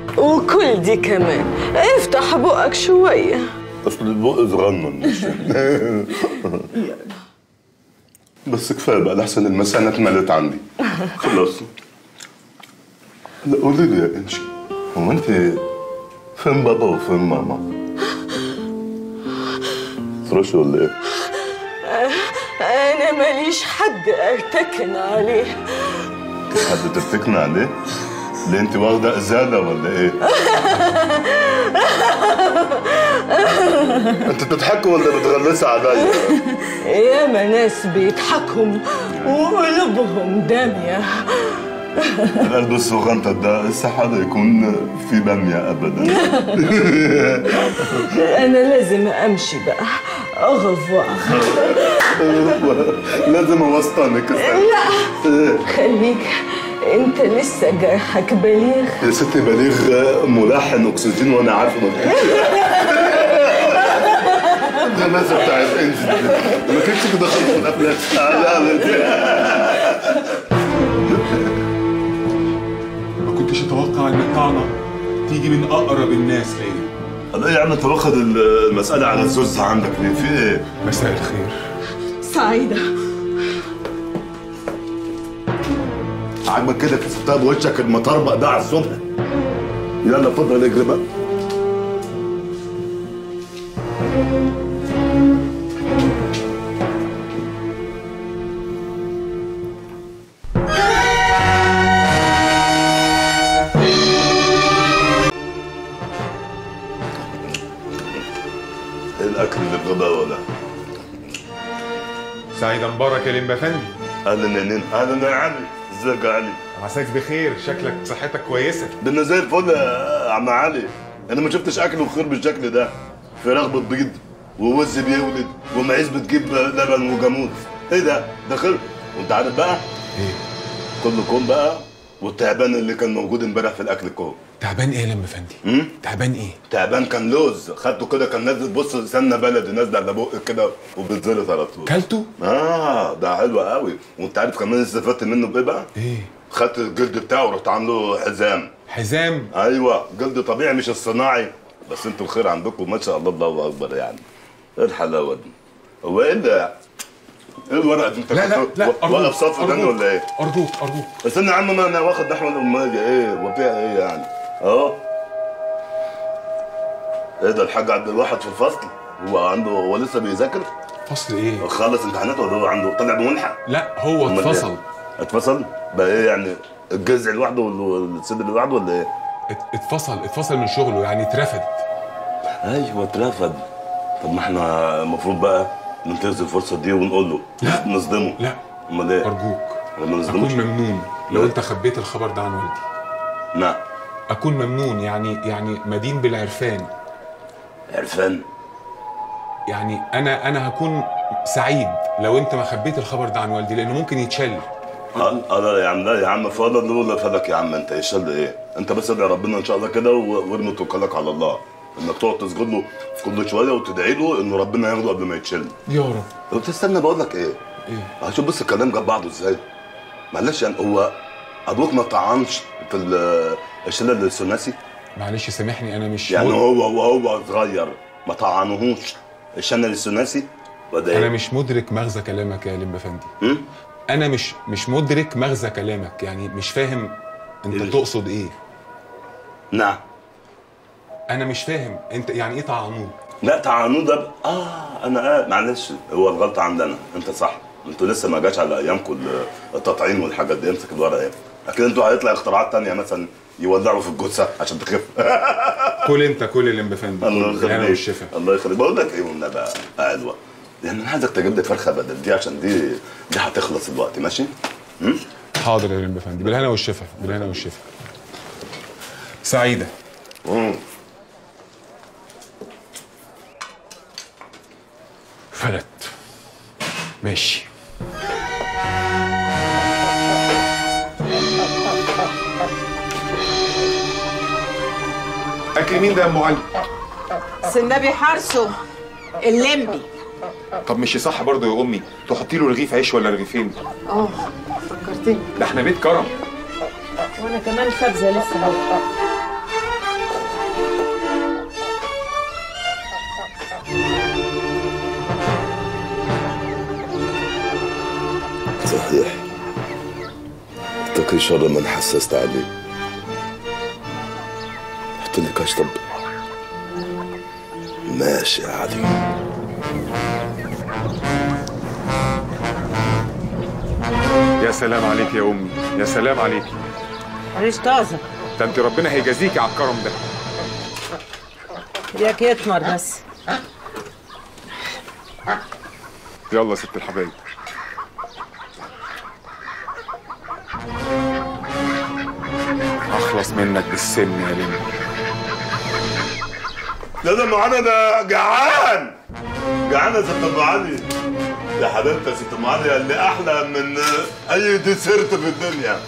وكل دي كمان افتح بقك شوية اصل البق صغنن مش بس كفايه بقى لحسن المسانه اتملت عندي خلاص لا قولي لي يا انشي هو انت فين بابا وفين ماما؟ فرش ولا ايه؟ أنا ماليش حد أرتكن عليه حد تفتكنا عليه؟ ليه انت واخده ازاله ولا ايه؟ انت بتضحكي ولا بتغلسي عليا؟ ياما ناس بيضحكوا وقلوبهم دامية القلب الصغنطة ده استحالة يكون في بامية ابدا أنا لازم أمشي بقى أغفوار لازم اوسطنك لا خليك أنت لسه جرحك بليغ يا ستي بليغ ملحن اكسجين وانا عارفه مكتوب ده المثل بتاع الانجل ما كانش كده خالص في الافلام ما كنتش اتوقع ان الطعنه تيجي من اقرب الناس ليا الله يا عم انت واخد المسألة على الزوز عندك ليه في ايه؟ مساء الخير سعيدة عاجبك كده كسبتها بوشك المطربق ده على الصبح يلا اتفضل اجري بقى ايه الاكل اللي بغباوه ده؟ سعيد مبارك يا لمبا فندي اهلا يا نين اهلا يا علي ازيك يا علي عساك بخير شكلك صحتك كويسه ده انا زي الفل يا عم علي انا ما شفتش اكل وخير بالشكل ده فراخ بتبيض ووز بيولد ومعيز بتجيب لبن وجاموس ايه ده ده خير وانت عارف بقى ايه كله كوم بقى والتعبان اللي كان موجود امبارح في الاكل كوم تعبان ايه يا لمبا فندي امم تعبان ايه تعبان كان لوز خدته كده كان نازل بص سمنه بلدي نازله على بقك كده وبتزلط على طول كلته اه ده حلو قوي وانت عارف كمان استفدت منه بايه بقى؟ ايه خدت الجلد بتاعه ورحت عامله حزام حزام ايوه جلد طبيعي مش الصناعي بس انتوا الخير عندكم ما شاء الله الله اكبر يعني ايه الحلاوه دي هو ايه اللي ايه الورقه دي انت لا لا كنت لا و- أرجوك، واقف صف تاني أرجوك، ولا ايه؟ ارجوك ارجوك استنى يا عم ما انا واخد نحو الاميه ايه وفيها ايه يعني؟ اهو ايه ده الحاج عبد الواحد في الفصل هو عنده هو لسه بيذاكر فصل ايه خلص امتحانات ولا هو عنده طلع بمنحه؟ لا هو أمال اتفصل إيه؟ اتفصل؟ بقى ايه يعني الجذع لوحده والصدر لوحده ولا ايه؟ ات- اتفصل اتفصل من شغله يعني اترفد ايوه اترفض طب ما احنا المفروض بقى ننتهز الفرصه دي ونقول له لا. نصدمه لا امال ايه؟ ارجوك احنا ما اكون نصدموش ممنون لو لا. انت خبيت الخبر ده عن والدي نعم اكون ممنون يعني يعني مدين بالعرفان عرفان يعني انا انا هكون سعيد لو انت ما خبيت الخبر ده عن والدي لانه ممكن يتشل اه آه، لا يا عم لا يا عم فضل لولا فلك يا عم انت يشل ايه؟ انت بس ادعي ربنا ان شاء الله كده و- وارمي توكلك على الله انك تقعد تسجد له كل شويه وتدعي له انه ربنا ياخده قبل ما يتشل يا رب طب تستنى بقول لك ايه؟ ايه هشوف بس الكلام جاب بعضه ازاي معلش يعني هو ابوك ما طعنش في ال- الشله الثلاثي معلش سامحني انا مش يعني مد... هو وهو صغير ما طعنهوش الشنه الثلاثي ولا انا ايه؟ مش مدرك مغزى كلامك يا لمبا فندي هم؟ انا مش مش مدرك مغزى كلامك يعني مش فاهم انت إيه؟ تقصد ايه نعم انا مش فاهم انت يعني ايه طعنوه لا طعنوه ده ب- اه انا آه معلش هو الغلطه عندنا انت صح انتوا لسه ما جاش على ايامكم ال- التطعيم والحاجات دي امسك الورقه ايه اكيد انتوا هيطلع اختراعات تانية مثلا يولعوا في الجثه عشان تخف كل انت كل اللي لمبا فندي الله كل بالهنا يخليك والشفا الله يخليك بقول لك ايه والنبي يا علوه يعني انا عايزك تجيب لي فرخه بدل دي عشان دي دي هتخلص الوقت ماشي؟ هم؟ حاضر يا لمبا فندي بالهنا والشفا بالهنا والشفا سعيده مم. فلت ماشي اكل مين ده يا ام علي سنبي حرسه اللمبي طب مش صح برضه يا امي تحطي له رغيف عيش ولا رغيفين اه فكرتني ده احنا بيت كرم وانا كمان خبزه لسه اهو صحيح اتقي شر من حسست عليه حط لي كشطب ماشي يا علي يا سلام عليك يا امي يا سلام عليك عريش طازه ده انت ربنا هيجازيكي على الكرم ده ياك يتمر بس يلا يا ست الحبايب اخلص منك بالسن يا لمبي لا ده معانا ده جعان جعان يا ست ام علي يا حبيبتي يا ست ام علي اللي احلى من اي ديسيرت في الدنيا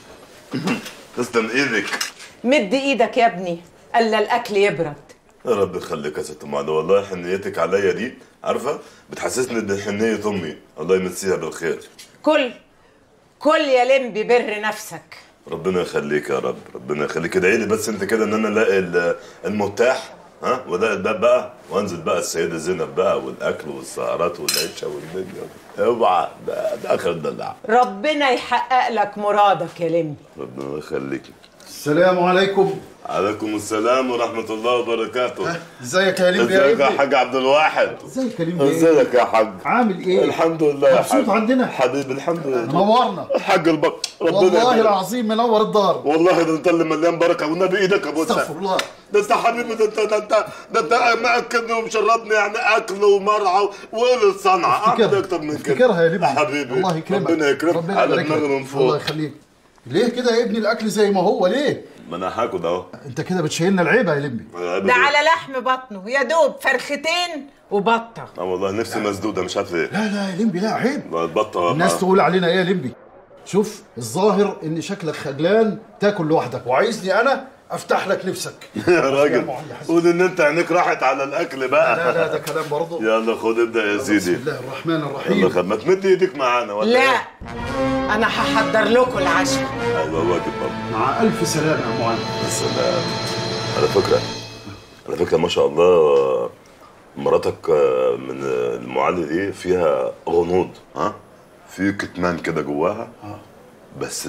تسلم ايدك مد ايدك يا ابني الا الاكل يبرد يا رب يخليك يا ست ام علي والله حنيتك عليا دي عارفه بتحسسني بحنيه امي الله يمسيها بالخير كل كل يا لمبي بر نفسك ربنا يخليك يا رب ربنا يخليك ادعي لي بس انت كده ان انا الاقي ال- المتاح ها والاقي الباب بقى وانزل بقى السيده زينب بقى والاكل والسهرات والعيشه والدنيا اوعى ده, ده اخر الدلع ربنا يحقق لك مرادك يا لمبي ربنا يخليك السلام عليكم عليكم السلام ورحمه الله وبركاته ازيك يا لمبي يا ازيك يا ابني حاج عبد الواحد ازيك يا لمبي ازيك يا حاج عامل ايه الحمد لله يا مبسوط حاج عندنا؟ حبيبي الحمد لله نورنا حاج البق ربنا والله يبارك. العظيم منور الدار والله ده انت اللي مليان بركه والنبي ايدك يا ابو استغفر الله ده انت حبيبي ده انت ده انت ده انت مأكلني ومشربني يعني اكل ومرعى وقول الصنعه اعمل افتكرها. اكتر من كده افتكرها يا لمبي حبيبي الله يكرمك ربنا يكرمك ربنا على يبارك لك. دماغي من الله فوق يخليك ليه كده يا ابني الاكل زي ما هو ليه ما انا هاكل اهو انت كده بتشيلنا العيبه يا لمبي ده على لحم بطنه يا دوب فرختين وبطه اه والله نفسي مسدوده مش عارف ايه لا لا يا لمبي لا عيب البطه الناس تقول علينا ايه يا لمبي شوف الظاهر ان شكلك خجلان تاكل لوحدك وعايزني انا افتح لك نفسك يا راجل معلم حسن. قول ان انت عينيك راحت على الاكل لا بقى لا ده كلام برضه يلا خد ابدا يا بسم سيدي الله الرحمن يلا الرحيم خد ما تمد ايدك معانا ولا لا ايه؟ انا هحضر لكم العشاء ايوه واجب بابا مع الف سلامه يا معلم يا سلام على فكرة على فكرة ما شاء الله مراتك من المعلي دي فيها غنوض ها في كتمان كده جواها بس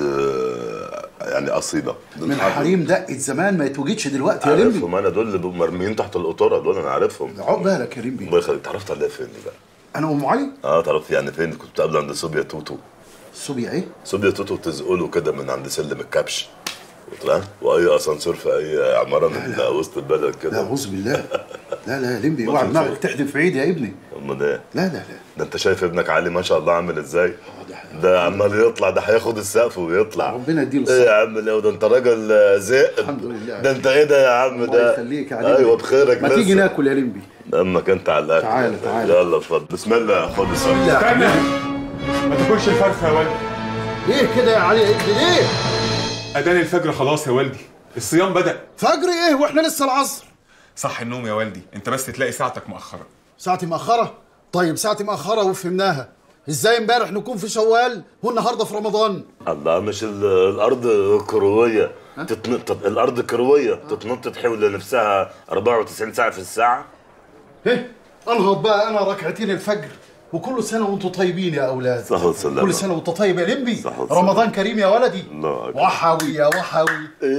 يعني أصيلة من الحريم دقة زمان ما يتوجدش دلوقتي يا لمبي عارفهم أنا دول اللي بيبقوا مرميين تحت القطورة دول أنا عارفهم عقب بالك يا لمبي الله يخليك تعرفت عليها فين دي بقى؟ انا ام علي اه تعرفت يعني فين كنت قبل عند صوبيا توتو صوبيا ايه صوبيا توتو تزقله كده من عند سلم الكبش وطلع واي اسانسير في اي عماره من وسط البلد لا كده اعوذ بالله لا لا يا لمبي ما اوعى في دماغك الفيلم. تحدف في عيدي يا ابني امال ايه؟ لا لا لا ده انت شايف ابنك علي ما شاء الله عامل ازاي ده- ده عمال يطلع ده هياخد السقف ويطلع ربنا يديله ايه الصحة يا عم لو ده انت راجل آه، ذئب الحمد لله. ده انت ايه ده يا عم الله ده يخليك يا علي ايوه بخيرك ما لسه. تيجي ناكل يا لمبي امك انت على الاكل تعالى، تعالى. يلا اتفضل بسم الله خد السقف لا استنى ما تاكلش الفرخه يا والدي ليه كده يا علي يا ابني ليه اذان الفجر خلاص يا والدي الصيام بدا فجر ايه واحنا لسه العصر صح النوم يا والدي انت بس تلاقي ساعتك مؤخره ساعتي مأخرة طيب ساعتي مأخرة وفهمناها ازاي امبارح نكون في شوال والنهارده في رمضان الله مش ال- الارض كرويه تتنطط الارض كرويه تتنطط حول نفسها 94 ساعه في الساعه ايه انهض بقى انا ركعتين الفجر وكل سنه وانتم طيبين يا اولاد صح وسلام كل سنه وانت طيب يا لمبي صح وسلام. رمضان كريم يا ولدي الله أكبر. وحوي يا وحوي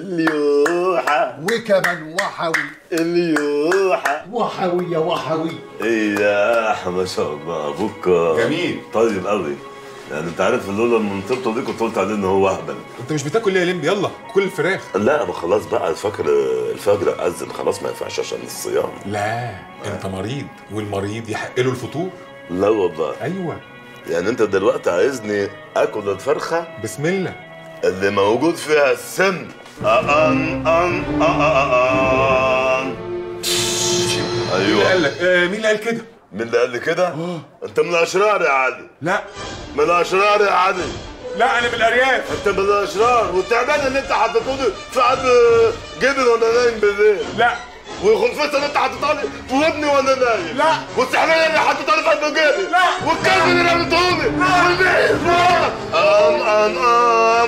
اليوحة وكمان وحوي اليوحة وحوي يا وحوي ايه يا أح ما شاء الله ابوك جميل. طيب قوي يعني انت عارف لولا منطقته دي كنت قلت عليه ان هو اهبل انت مش بتاكل ليه يا لمبي يلا كل الفراخ لا ما خلاص بقى فاكر الفجر اذن خلاص ما ينفعش عشان الصيام لا انت مريض والمريض يحق له الفطور لا والله ايوه يعني انت دلوقتي عايزني اكل الفرخه بسم الله اللي موجود فيها السم أن أن أن أن مين اللي ايوه قال لك آه مين اللي قال كده مين اللي قال لي كده؟ انت من الاشرار يا علي لا من الاشرار يا علي لا انا من الارياف انت من الاشرار والتعبان اللي انت حطيته في قلب جبل وانا نايم بالليل لا والخنفسه اللي انت حاططها لي في ودني وانا نايم لا. والسحليه اللي حطيتها لي في قلب جيبي لا. والكلب اللي رميته لي والبيت ام ام ام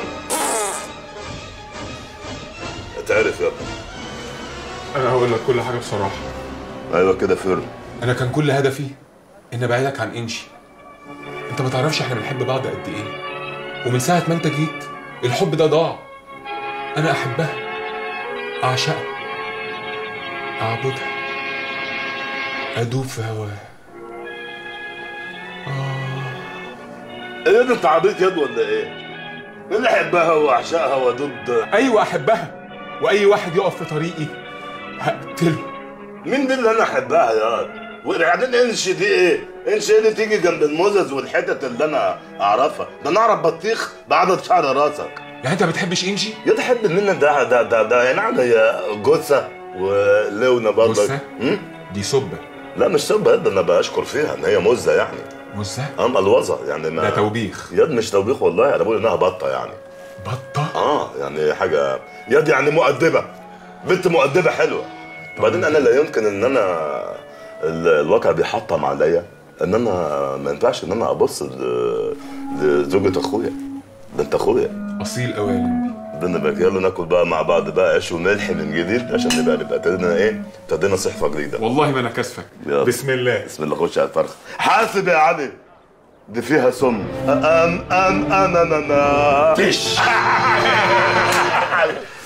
تعرف يا ابني انا هقول لك كل حاجه بصراحه ايوه كده فر انا كان كل هدفي ان ابعدك عن انشي انت ما تعرفش احنا بنحب بعض قد ايه ومن ساعه ما انت جيت الحب ده ضاع انا احبها اعشقها اعبدها ادوب في هواها ايه ده انت عبيط ياد ولا ايه؟ مين اللي يحبها واعشقها وضد ايوه احبها واي واحد يقف في طريقي هقتله مين دي اللي انا احبها ياد؟ وبعدين انش دي ايه؟ انش ايه اللي تيجي جنب الموزز والحتت اللي انا اعرفها؟ ده انا اعرف بطيخ بعدد شعر راسك يعني انت ما بتحبش انجي يا تحب مننا ده ده ده ده يعني عادة هي جثة ولونة برضك جثة؟ هم؟ دي سبه لا مش سبة ده انا بشكر فيها ان هي مزة يعني مزه اما الوظة يعني ما ده توبيخ ياد مش توبيخ والله انا بقول انها بطة يعني بطه اه يعني حاجه يد يعني مؤدبه بنت مؤدبه حلوه وبعدين انا لا يمكن ان انا ال- الواقع بيحطم عليا ان انا ما ينفعش ان انا ابص ل- لزوجة اخويا بنت اخويا اصيل قوي يا لمبي بدنا بقى يلا ناكل بقى مع بعض بقى عيش وملح من جديد عشان نبقى نبقى ابتدينا ايه ابتدينا صحفه جديده والله ما انا كاسفك يلا. بسم الله بسم الله خش على الفرخ حاسب يا علي دي فيها سم ام ام ام ام ام فيش